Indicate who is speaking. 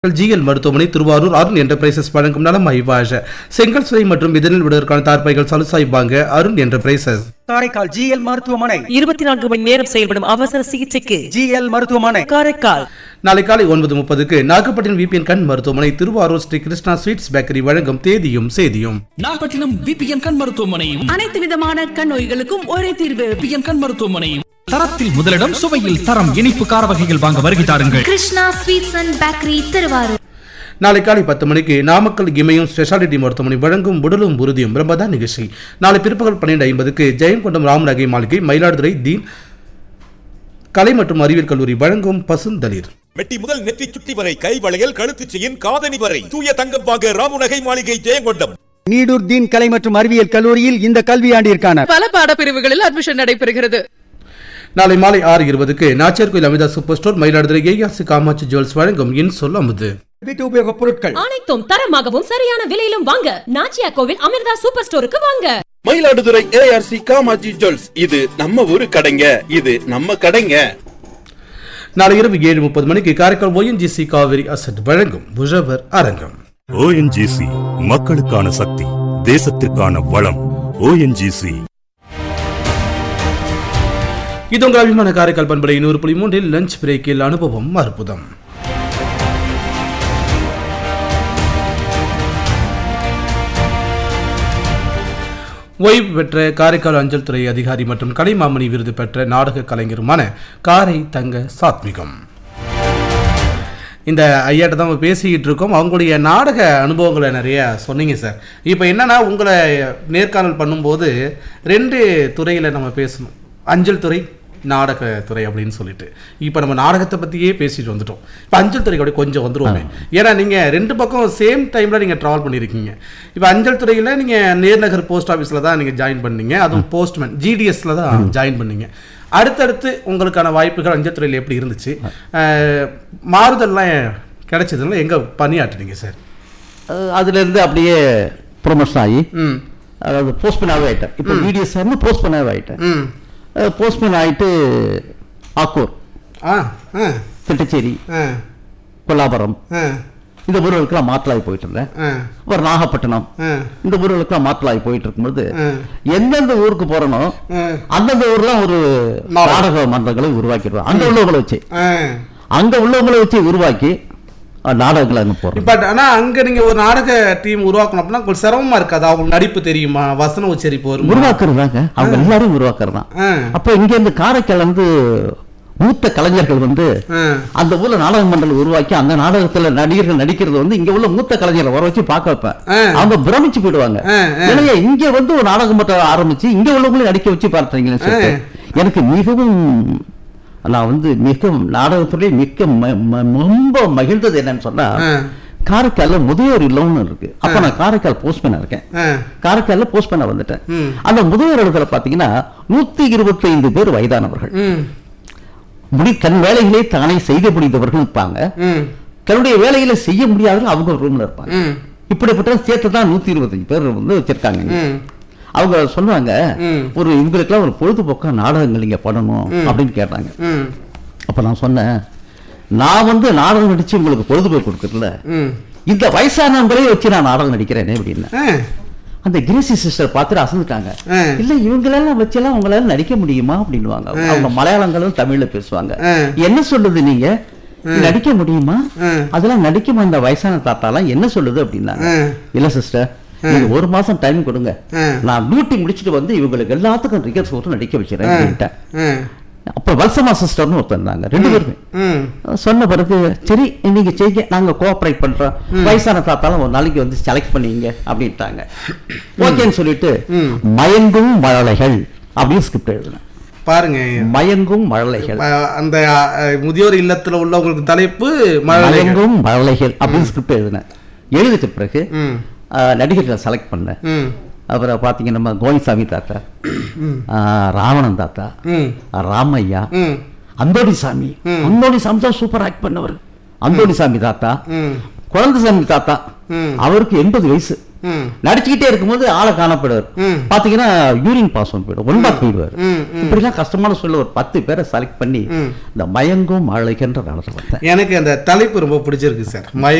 Speaker 1: GL மருத்துவமனை Thiruvarur Arun enterprises வழங்கும் நலம் ஐவாஷ செங்கல் சுவை மற்றும் இதனில் விடுவதற்கான தார்ப்பைகள் சலுசாய் வாங்க அருண் என்டர்பிரைசஸ்
Speaker 2: காரைக்கால் ஜிஎல் மருத்துவமனை
Speaker 3: இருபத்தி நான்கு மணி நேரம் செயல்படும் அவசர சிகிச்சைக்கு
Speaker 2: ஜிஎல் மருத்துவமனை
Speaker 3: காரைக்கால்
Speaker 1: நாளை காலை ஒன்பது முப்பதுக்கு நாகப்பட்டினம் விபிஎன் கண் மருத்துவமனை திருவாரூர் ஸ்ரீ கிருஷ்ணா ஸ்வீட்ஸ் பேக்கரி வழங்கும் தேதியும் சேதியும்
Speaker 4: நாகப்பட்டினம் விபிஎன் கண் மருத்துவமனையும்
Speaker 5: அனைத்து விதமான கண் நோய்களுக்கும் ஒரே தீர்வு
Speaker 4: விபிஎன் கண் மருத்துவமனையும் தரத்தில் முதலிடம் சுவையில் தரம் இனிப்பு கார வகைகள் வாங்க வருகை தாருங்கள்
Speaker 6: Krishna sweets and bakery Thiruvarur
Speaker 1: நாளை காலை பத்து மணிக்கு நாமக்கல் இமயம் ஸ்பெஷாலிட்டி மருத்துவமனை வழங்கும் உடலும் உறுதியும் பிரம்மதா நிகழ்ச்சி நாளை பிற்பகல் பன்னிரண்டு ஐம்பதுக்கு ஜெயங்கொண்டம் ராமநகை மாளிகை மயிலாடுதுறை தீன் கலை மற்றும் அறிவியல் கல்லூரி வழங்கும் பசுந்தளிர்
Speaker 7: மெட்டி முதல் நெற்றி சுட்டி வரை கை வளையல் கழுத்துச் செயின் காதணி வரை தூய தங்கம் வாங்க ராமுநகை மாளிகை ஜெயங்கொண்டம்
Speaker 2: நீடூர் தீன் கலை மற்றும் அறிவியல் கல்லூரியில் இந்த கல்வியாண்டிற்கான
Speaker 5: பல பாடப்பிரிவுகளில் அட்மிஷன் நடைபெறுகிறது
Speaker 1: நாளை மாலை ஆறு இருபதுக்கு Nachiyarkoil Amitha super store Mayiladuthurai ARC Kamatchi jewels வழங்கும் இன் சொல் அமுது
Speaker 2: வீட்டு உபயோகப் பொருட்கள்
Speaker 8: அனைத்தும் தரமாகவும் சரியான விலையிலும் வாங்க நாச்சியா கோவில் அமிர்தா சூப்பர் ஸ்டோருக்கு வாங்க
Speaker 9: மயிலாடுதுறை ஏஆர்சி காமாஜி ஜுவல்ஸ் இது நம்ம ஊரு கடைங்க இது நம்ம கடைங்க
Speaker 1: நாளை இரவு ஏழு முப்பது மணிக்கு காரைக்கால் ஓஎன்ஜிசி காவிரி அசட் வழங்கும் புஷவர் அரங்கம்
Speaker 10: ஓஎன்ஜிசி மக்களுக்கான சக்தி தேசத்திற்கான வளம் ஓஎன்ஜிசி
Speaker 1: இது உங்கள் அபிமான காரைக்கால் பண்பலை நூறு புள்ளி மூன்றில் லஞ்ச் பிரேக்கில் அனுபவம் அற்புதம் ஓய்வு பெற்ற காரைக்கால் அஞ்சல் துறை அதிகாரி மற்றும் கலைமாமணி விருது பெற்ற நாடக கலைஞருமான காரை தங்க சாத்மிகம் இந்த ஐயாட்ட தான் நம்ம பேசிக்கிட்டு இருக்கோம் அவங்களுடைய நாடக அனுபவங்களை நிறைய சொன்னீங்க சார் இப்போ என்னன்னா உங்களை நேர்காணல் பண்ணும்போது ரெண்டு துறையில் நம்ம பேசணும் அஞ்சல் துறை நாடகத்துறை அப்படின்னு சொல்லிட்டு இப்போ நம்ம நாடகத்தை பற்றியே பேசிட்டு வந்துட்டோம் இப்போ அஞ்சல் துறை கூட கொஞ்சம் வந்துருவோமே ஏன்னா நீங்கள் ரெண்டு பக்கம் சேம் டைமில் நீங்கள் ட்ராவல் பண்ணியிருக்கீங்க இப்போ அஞ்சல் துறையில் நீங்கள் நேர்நகர் போஸ்ட் ஆஃபீஸில் தான் நீங்கள் ஜாயின் பண்ணீங்க அதுவும் போஸ்ட்மேன் ஜிடிஎஸ்ல தான் ஜாயின் பண்ணீங்க அடுத்தடுத்து உங்களுக்கான வாய்ப்புகள் அஞ்சல் துறையில் எப்படி இருந்துச்சு அஹ், மாறுதல்லாம் கிடைச்சதுல எங்கே பணியாற்றுனீங்க சார்
Speaker 11: அதுலேருந்து அப்படியே ப்ரொமோஷன் ஆகி
Speaker 1: ம்
Speaker 11: அதாவது போஸ்ட்மேனாகவே ஆகிட்டேன் இப்போ பிடிஎஸ் சார்னு போஸ்ட்மேனாகவே ஆகிட்டேன்
Speaker 1: ம்
Speaker 11: போஸ்ட்மேன் ஆகிட்டு ஆக்கூர்
Speaker 1: ஆ ஆ
Speaker 11: திட்டச்சேரி
Speaker 1: ஆ
Speaker 11: கொல்லாபுரம்
Speaker 1: ஆ
Speaker 11: இந்த ஊர்களுக்கெல்லாம் மாற்றலாகி போயிட்டு இருந்தேன்
Speaker 1: ஆ
Speaker 11: அப்புறம் நாகப்பட்டினம்
Speaker 1: ஆ
Speaker 11: இந்த ஊர்களுக்கெல்லாம் மாற்றலாகி போயிட்டு இருக்கும்போது
Speaker 1: ஆ.
Speaker 11: எந்தெந்த ஊருக்கு போறனோ
Speaker 1: ஆ.
Speaker 11: அந்தந்த ஊர்ல ஒரு
Speaker 1: நாடகம்.
Speaker 11: நாடக மன்றங்களை உருவாக்கிடுவோம் அங்க உள்ளவங்களை வச்சு
Speaker 1: ஆ
Speaker 11: அங்க உள்ளவங்களை வச்சு உருவாக்கி அஹ், நாடகங்களை அங்க போடுறோம்
Speaker 1: பட் ஆனா அங்க நீங்க ஒரு நாடக டீம் உருவாக்கணும் அப்படின்னா உங்களுக்கு சிரமமா இருக்காது அவங்களுக்கு நடிப்பு தெரியுமா வசன உச்சரிப்பு வருமா
Speaker 11: உருவாக்குறதாங்க அவங்க எல்லாரும் உருவாக்குறதான்
Speaker 1: ஆ.
Speaker 11: அப்ப இங்க இருந்து காரைக்கால் வந்து மூத்த கலைஞர்கள் வந்து
Speaker 1: ஆ.
Speaker 11: அந்த ஊர்ல நாடக மண்டலம் உருவாக்கி அந்த நாடகத்துல நடிகர்கள் நடிக்கிறது வந்து இங்க உள்ள மூத்த கலைஞரை வர வச்சு பார்க்க வைப்பேன்
Speaker 1: ஆ.
Speaker 11: அவங்க பிரமிச்சு போயிடுவாங்க
Speaker 1: ஆ, ஆ.
Speaker 11: ஏன்னா இங்க வந்து ஒரு நாடகம் மன்றம் ஆரம்பிச்சு இங்க உள்ளவங்களையும் நடிக்க வச்சு பார்த்தீங்கன்னு சொல்லிட்டு எனக்கு மிகவும் நான் வந்து மிக நாடகத்துறை மிக்க ம- ம- ரொம்ப மகிழ்ந்தது என்னன்னு சொன்னா
Speaker 1: ஆ.
Speaker 11: காரைக்கால்ல முதியோர் இல்லம்னு இருக்கு அப்ப நான் காரைக்கால் போஸ்ட்மேனா இருக்கேன்
Speaker 1: ஆ.
Speaker 11: காரைக்கால்ல போஸ்ட்மேனா வந்துட்டேன்
Speaker 1: ம்.
Speaker 11: அந்த முதியோர் இடத்துல பாத்தீங்கன்னா நூத்தி இருபத்தி ஐந்து பேர் வயதானவர்கள்
Speaker 1: ம்
Speaker 11: முடி தன் வேலைகளை தானே செய்து முடிந்தவர்கள் இருப்பாங்க
Speaker 1: ம்
Speaker 11: தன்னுடைய வேலைகளை செய்ய முடியாதவர்கள் அவங்க ரூம்ல இருப்பாங்க
Speaker 1: ம்
Speaker 11: இப்படிப்பட்ட சேர்த்து தான் நூத்தி இருபத்தஞ்சு பேர் வந்து வச்சிருக்காங்க இங்க.
Speaker 1: ம்
Speaker 11: அவங்க சொன்னாங்க
Speaker 1: ம்.
Speaker 11: ஒரு இவங்களுக்கெல்லாம் ஒரு பொழுதுபோக்கா நாடகங்கள் இங்க பண்ணணும் அப்படின்னு கேட்டாங்க
Speaker 1: ம்
Speaker 11: அப்ப நான் சொன்னேன் நான் வந்து நாடகம் நடிச்சு உங்களுக்கு பொழுதுபோக்கு கொடுக்கறதுல
Speaker 1: ம்
Speaker 11: இந்த வயசானவங்களே வச்சு நான் நாடகம் நடிக்கிறேனே அப்படின்னு
Speaker 1: ஆ
Speaker 11: அந்த கிரேசி சிஸ்டர் பார்த்துட்டு அசந்துட்டாங்க
Speaker 1: ஆ.
Speaker 11: இல்ல இவங்களெல்லாம் வச்செல்லாம் உங்களால நடிக்க முடியுமா அப்படின்னுவாங்க அவங்க மலையாளங்களும் தமிழ்ல பேசுவாங்க
Speaker 1: ஆ.
Speaker 11: என்ன சொல்லுது நீங்க நடிக்க முடியுமா
Speaker 1: ஆ.
Speaker 11: அதெல்லாம் நடிக்குமா இந்த வயசான தாத்தாலாம் என்ன சொல்லுது அப்படின்னாங்க
Speaker 1: ஆ.
Speaker 11: இல்ல சிஸ்டர் நீங்க ஒரு மாசம் டைம் கொடுங்க
Speaker 1: ஆ.
Speaker 11: நான் டியூட்டி முடிச்சிட்டு வந்து இவங்களுக்கு எல்லாத்துக்கும் ரிகர்ஸ் போட்டு நடிக்க வச்சிடறேன் அப்படின்ட்டேன்
Speaker 1: ஆ
Speaker 11: அப்ப வல்சமா சிஸ்டர்னு ஒருத்தர் இருந்தாங்க ரெண்டு பேருமே
Speaker 1: ம்
Speaker 11: சொன்ன பிறகு சரி நீங்க செய்யுங்க நாங்க கோஆபரேட் பண்றோம் வயசான தாத்தாலும் ஒரு நாளைக்கு வந்து செலக்ட் பண்ணீங்க அப்படின்ட்டாங்க ஓகேன்னு சொல்லிட்டு மயங்கும் மழலைகள் அப்படின்னு ஸ்கிரிப்ட் எழுதினேன்
Speaker 1: பாருங்க
Speaker 11: மயங்கும் மழலைகள்
Speaker 1: அஹ், அந்த அஹ், முதியோர் இல்லத்துல உள்ளவங்களுக்கு தலைப்பு மழலைகள்
Speaker 11: மயங்கும் மழலைகள் அப்படின்னு ஸ்கிரிப்ட் எழுதினேன் எழுதிட்ட பிறகு
Speaker 1: ம்
Speaker 11: ஆஹ், நடிகர்களை செலக்ட் பண்ணேன்
Speaker 1: ம்
Speaker 11: அப்புறம் பாத்தீங்க நம்ம கோவிந்தசாமி தாத்தா ஆஹ், ராவணன் தாத்தா
Speaker 1: ம்
Speaker 11: ராமையா
Speaker 1: ம்
Speaker 11: அந்தோணி சாமி அந்தோணி சாமி தான் சூப்பர் ஆக்ட் பண்ணவர் அந்தோணி சாமி தாத்தா
Speaker 1: ம்
Speaker 11: குழந்தைசாமி தாத்தா
Speaker 1: ம்.
Speaker 11: அவருக்கு எண்பது வயசு
Speaker 1: ம்.
Speaker 11: நடிச்சுக்கிட்டே இருக்கும்போது ஆளை காணப்படுவார் பாத்தீங்கன்னா யூரின் பாசம் போயிடும் ஒன்பா போயிடுவார் இப்படிலாம் கஷ்டமான சொல்ல ஒரு பத்து பேரை செலக்ட் பண்ணி இந்த மயங்கும் அழைக்கின்ற நடத்த
Speaker 1: எனக்கு அந்த தலைப்பு ரொம்ப பிடிச்சிருக்கு சார்